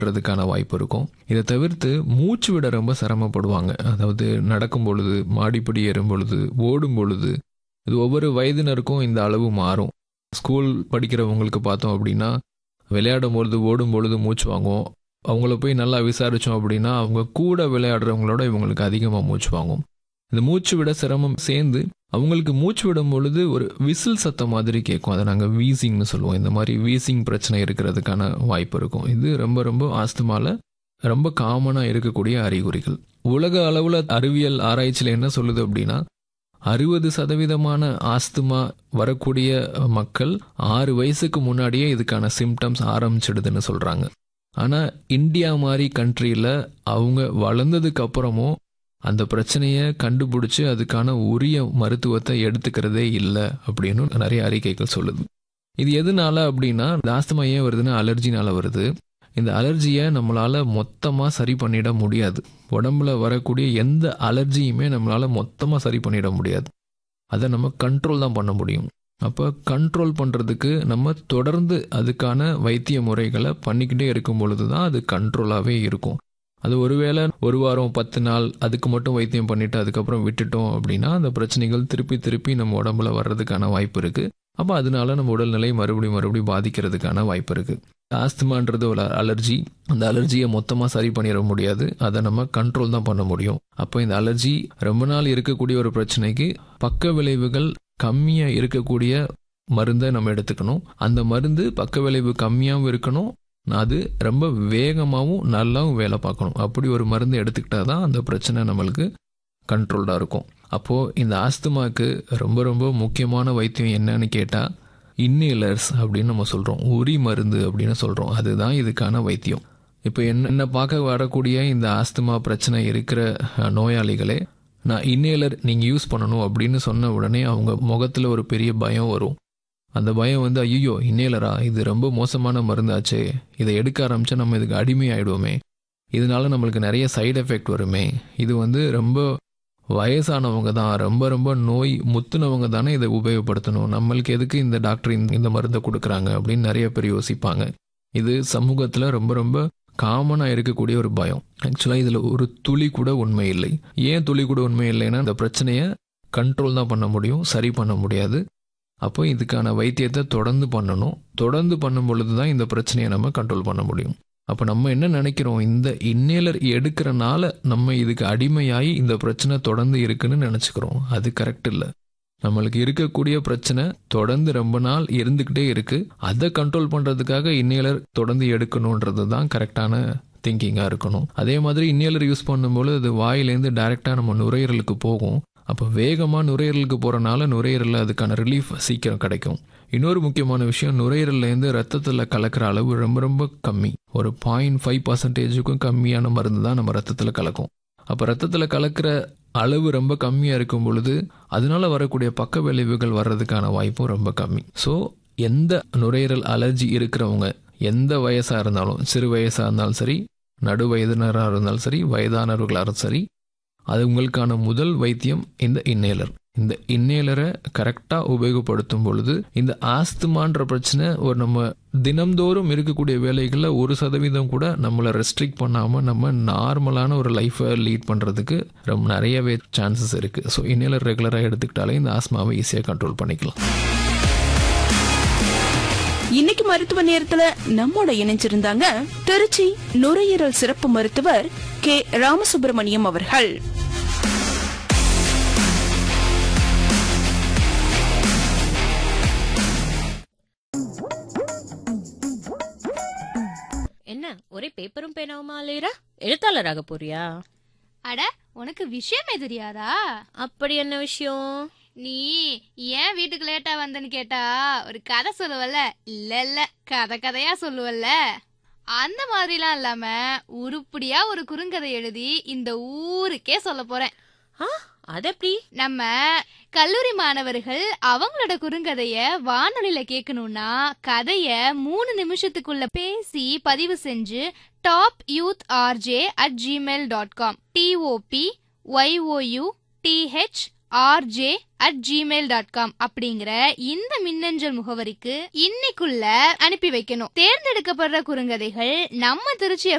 றதுக்கான வாய்ப்பு இருக்கும் இதை தவிர்த்து மூச்சு விட ரொம்ப சிரமப்படுவாங்க அதாவது நடக்கும் பொழுது மாடிப்படி ஏறும் பொழுது ஓடும் பொழுது இது ஒவ்வொரு வயதினருக்கும் இந்த அளவு மாறும் ஸ்கூல் படிக்கிறவங்களுக்கு பார்த்தோம் அப்படின்னா விளையாடும் பொழுது ஓடும் பொழுது மூச்சு வாங்குவோம் அவங்கள போய் நல்லா விசாரித்தோம் அப்படின்னா அவங்க கூட விளையாடுறவங்களோட இவங்களுக்கு அதிகமாக மூச்சு வாங்கும் இந்த மூச்சு விட சிரமம் சேர்ந்து அவங்களுக்கு மூச்சு விடும் பொழுது ஒரு விசில் சத்தம் மாதிரி கேட்கும் அதை நாங்கள் வீசிங்னு சொல்லுவோம் இந்த மாதிரி வீசிங் பிரச்சனை இருக்கிறதுக்கான வாய்ப்பு இருக்கும் இது ரொம்ப ரொம்ப ஆஸ்துமால ரொம்ப காமனாக இருக்கக்கூடிய அறிகுறிகள் உலக அளவில் அறிவியல் ஆராய்ச்சியில் என்ன சொல்லுது அப்படின்னா அறுபது சதவீதமான ஆஸ்துமா வரக்கூடிய மக்கள் ஆறு வயசுக்கு முன்னாடியே இதுக்கான சிம்டம்ஸ் ஆரம்பிச்சிடுதுன்னு சொல்கிறாங்க ஆனால் இந்தியா மாதிரி கண்ட்ரியில் அவங்க வளர்ந்ததுக்கு அப்புறமும் அந்த பிரச்சனையை கண்டுபிடிச்சி அதுக்கான உரிய மருத்துவத்தை எடுத்துக்கிறதே இல்லை அப்படின்னு நிறைய அறிக்கைகள் சொல்லுது இது எதனால அப்படின்னா இந்த ஆஸ்துமா ஏன் வருதுன்னா அலர்ஜினால வருது இந்த அலர்ஜியை நம்மளால மொத்தமாக சரி பண்ணிட முடியாது உடம்புல வரக்கூடிய எந்த அலர்ஜியுமே நம்மளால மொத்தமாக சரி பண்ணிட முடியாது அதை நம்ம கண்ட்ரோல் தான் பண்ண முடியும் அப்போ கண்ட்ரோல் பண்ணுறதுக்கு நம்ம தொடர்ந்து அதுக்கான வைத்திய முறைகளை பண்ணிக்கிட்டே இருக்கும் பொழுது தான் அது கண்ட்ரோலாகவே இருக்கும் அது ஒருவேளை ஒரு வாரம் பத்து நாள் அதுக்கு மட்டும் வைத்தியம் பண்ணிட்டு அதுக்கப்புறம் விட்டுட்டோம் அப்படின்னா அந்த பிரச்சனைகள் திருப்பி திருப்பி நம்ம உடம்புல வர்றதுக்கான வாய்ப்பு இருக்கு அப்போ அதனால நம்ம உடல்நிலை மறுபடியும் மறுபடியும் பாதிக்கிறதுக்கான வாய்ப்பு இருக்கு ஆஸ்துமான்றது ஒரு அலர்ஜி அந்த அலர்ஜியை மொத்தமாக சரி பண்ணிட முடியாது அதை நம்ம கண்ட்ரோல் தான் பண்ண முடியும் அப்போ இந்த அலர்ஜி ரொம்ப நாள் இருக்கக்கூடிய ஒரு பிரச்சனைக்கு பக்க விளைவுகள் கம்மியாக இருக்கக்கூடிய மருந்தை நம்ம எடுத்துக்கணும் அந்த மருந்து பக்க விளைவு கம்மியாகவும் இருக்கணும் அது ரொம்ப வேகமாகவும் நல்லாவும் வேலை பார்க்கணும் அப்படி ஒரு மருந்து எடுத்துக்கிட்டா தான் அந்த பிரச்சனை நம்மளுக்கு கண்ட்ரோல்டாக இருக்கும் அப்போது இந்த ஆஸ்துமாக்கு ரொம்ப ரொம்ப முக்கியமான வைத்தியம் என்னன்னு கேட்டால் இன்னேலர்ஸ் அப்படின்னு நம்ம சொல்கிறோம் உரி மருந்து அப்படின்னு சொல்கிறோம் அதுதான் இதுக்கான வைத்தியம் இப்போ என்ன என்ன பார்க்க வரக்கூடிய இந்த ஆஸ்துமா பிரச்சனை இருக்கிற நோயாளிகளே நான் இன்னேலர் நீங்கள் யூஸ் பண்ணணும் அப்படின்னு சொன்ன உடனே அவங்க முகத்தில் ஒரு பெரிய பயம் வரும் அந்த பயம் வந்து ஐயோ இன்னேலரா இது ரொம்ப மோசமான மருந்தாச்சே இதை எடுக்க ஆரம்பிச்சா நம்ம இதுக்கு அடிமையாயிடுவோமே இதனால நம்மளுக்கு நிறைய சைடு எஃபெக்ட் வருமே இது வந்து ரொம்ப வயசானவங்க தான் ரொம்ப ரொம்ப நோய் முத்துனவங்க தானே இதை உபயோகப்படுத்தணும் நம்மளுக்கு எதுக்கு இந்த டாக்டர் இந்த மருந்தை கொடுக்குறாங்க அப்படின்னு நிறைய பேர் யோசிப்பாங்க இது சமூகத்தில் ரொம்ப ரொம்ப காமனாக இருக்கக்கூடிய ஒரு பயம் ஆக்சுவலாக இதில் ஒரு துளி கூட உண்மை இல்லை ஏன் துளி கூட உண்மை இல்லைன்னா இந்த பிரச்சனையை கண்ட்ரோல் தான் பண்ண முடியும் சரி பண்ண முடியாது அப்போ இதுக்கான வைத்தியத்தை தொடர்ந்து பண்ணணும் தொடர்ந்து பண்ணும் பொழுது தான் இந்த பிரச்சனையை நம்ம கண்ட்ரோல் பண்ண முடியும் அப்போ நம்ம என்ன நினைக்கிறோம் இந்த இன்னேலர் எடுக்கிறனால நம்ம இதுக்கு அடிமையாகி இந்த பிரச்சனை தொடர்ந்து இருக்குன்னு நினச்சிக்கிறோம் அது கரெக்ட் இல்லை நம்மளுக்கு இருக்கக்கூடிய பிரச்சனை தொடர்ந்து ரொம்ப நாள் இருந்துக்கிட்டே இருக்கு அதை கண்ட்ரோல் பண்ணுறதுக்காக இன்னேலர் தொடர்ந்து எடுக்கணுன்றது தான் கரெக்டான திங்கிங்காக இருக்கணும் அதே மாதிரி இன்னேலர் யூஸ் பண்ணும்போது அது வாயிலேருந்து டைரெக்டாக நம்ம நுரையீரலுக்கு போகும் அப்போ வேகமாக நுரையீரலுக்கு போகிறனால நுரையீரலில் அதுக்கான ரிலீஃப் சீக்கிரம் கிடைக்கும் இன்னொரு முக்கியமான விஷயம் நுரையீரல்லேருந்து ரத்தத்தில் கலக்கிற அளவு ரொம்ப ரொம்ப கம்மி ஒரு பாயிண்ட் ஃபைவ் பர்சன்டேஜுக்கும் கம்மியான மருந்து தான் நம்ம ரத்தத்தில் கலக்கும் அப்போ ரத்தத்தில் கலக்கிற அளவு ரொம்ப கம்மியாக இருக்கும் பொழுது அதனால வரக்கூடிய பக்க விளைவுகள் வர்றதுக்கான வாய்ப்பும் ரொம்ப கம்மி ஸோ எந்த நுரையீரல் அலர்ஜி இருக்கிறவங்க எந்த வயசாக இருந்தாலும் சிறு வயசாக இருந்தாலும் சரி நடு வயதினராக இருந்தாலும் சரி வயதானவர்களாக சரி அது உங்களுக்கான முதல் வைத்தியம் இந்த இன்னேலர் இந்த இன்னேலரை கரெக்டாக உபயோகப்படுத்தும் பொழுது இந்த ஆஸ்துமான்ற பிரச்சனை ஒரு நம்ம தினம்தோறும் இருக்கக்கூடிய வேலைகளில் ஒரு சதவீதம் கூட நம்மளை ரெஸ்ட்ரிக்ட் பண்ணாமல் நம்ம நார்மலான ஒரு லைஃப்பை லீட் பண்ணுறதுக்கு ரொம்ப நிறையவே சான்சஸ் இருக்குது ஸோ இன்னேலர் ரெகுலராக எடுத்துக்கிட்டாலே இந்த ஆஸ்மாவை ஈஸியாக கண்ட்ரோல் பண்ணிக்கலாம் இன்னைக்கு மருத்துவ நேரத்துல நம்மோட இணைஞ்சிருந்தாங்க திருச்சி நுரையீரல் சிறப்பு மருத்துவர் கே ராமசுப்பிரமணியம் அவர்கள் என்ன ஒரே பேப்பரும் பேனாவுமா அலையிறா எழுத்தாளராக போறியா அட உனக்கு விஷயமே தெரியாதா அப்படி என்ன விஷயம் நீ ஏன் வீட்டுக்கு லேட்டா வந்தன்னு கேட்டா ஒரு கதை சொல்லுவல்ல இல்ல இல்ல கதை கதையா சொல்லுவல்ல அந்த மாதிரிலாம் இல்லாம உருப்படியா ஒரு குறுங்கதை எழுதி இந்த ஊருக்கே சொல்ல போறேன் ஆ அது எப்படி நம்ம கல்லூரி மாணவர்கள் அவங்களோட குறுங்கதைய வானொலியில கேட்கணும்னா கதைய மூணு நிமிஷத்துக்குள்ள பேசி பதிவு செஞ்சு top youth RJ at Gmail dot com T O P Y O U T H RJ at Gmail dot com அப்படிங்கிற இந்த மின்னஞ்சல் முகவரிக்கு இன்னைக்குள்ள அனுப்பி வைக்கணும் தேர்ந்தெடுக்கப்படுற குறுங்கதைகள் நம்ம திருச்சி